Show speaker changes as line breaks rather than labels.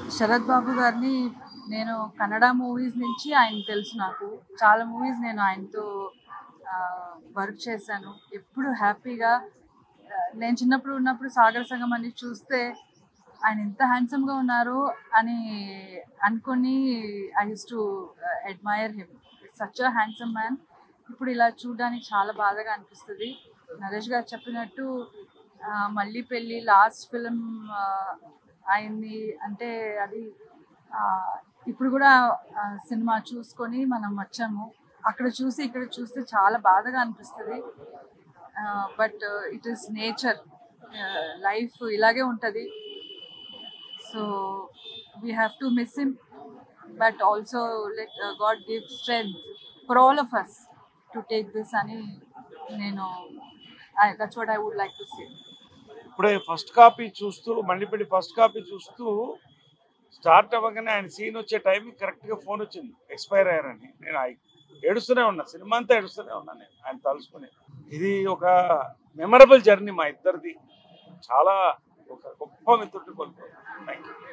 శరత్ బాబు గారిని నేను కన్నడ మూవీస్ నుంచి ఆయన తెలుసు నాకు చాలా మూవీస్ నేను ఆయనతో వర్క్ చేశాను ఎప్పుడు హ్యాపీగా ఆ, నేను చిన్నప్పుడు ఉన్నప్పుడు సాగర సంగం అని చూస్తే ఆయన ఎంత హ్యాండ్సమ్గా ఉన్నారు అని అనుకొని I use to admire him such a handsome man ఇప్పుడు ఇలా చూడడానికి చాలా బాధగా అనిపిస్తుంది నరేష్ గారు చెప్పినట్టు ఆ, మళ్ళీ పెళ్ళి లాస్ట్ ఫిలిం అయింది అంటే అది ఆ, ఇప్పుడు కూడా ఆ, సినిమా చూసుకొని మనం వచ్చాము అక్కడ చూసి ఇక్కడ చూస్తే చాలా బాధగా అనిపిస్తుంది but it is nature life ఇలాగే ఉంటుంది so we have to miss him but also let God give strength for all of us to take this అని నేను that's what I would like to say
ఇప్పుడే first copy చూస్తూ మళ్ళీపల్లి first copy చూస్తూ start అవ్వగానే ఆయన scene వచ్చే టైంకి కరెక్ట్గా ఫోన్ వచ్చింది ఎక్స్పైర్ అయ్యారని నేను ఆ- ఏడుస్తూనే ఉన్నా సినిమా అంతా ఏడుస్తూనే ఉన్నాను నేను ఆయన తలుచుకుని ఇది ఒక మెమరబుల్ జర్నీ మా ఇద్దరిది చాలా ఒక గొప్ప మిత్రుడిని కోల్పోయాను థ్యాంక్ యూ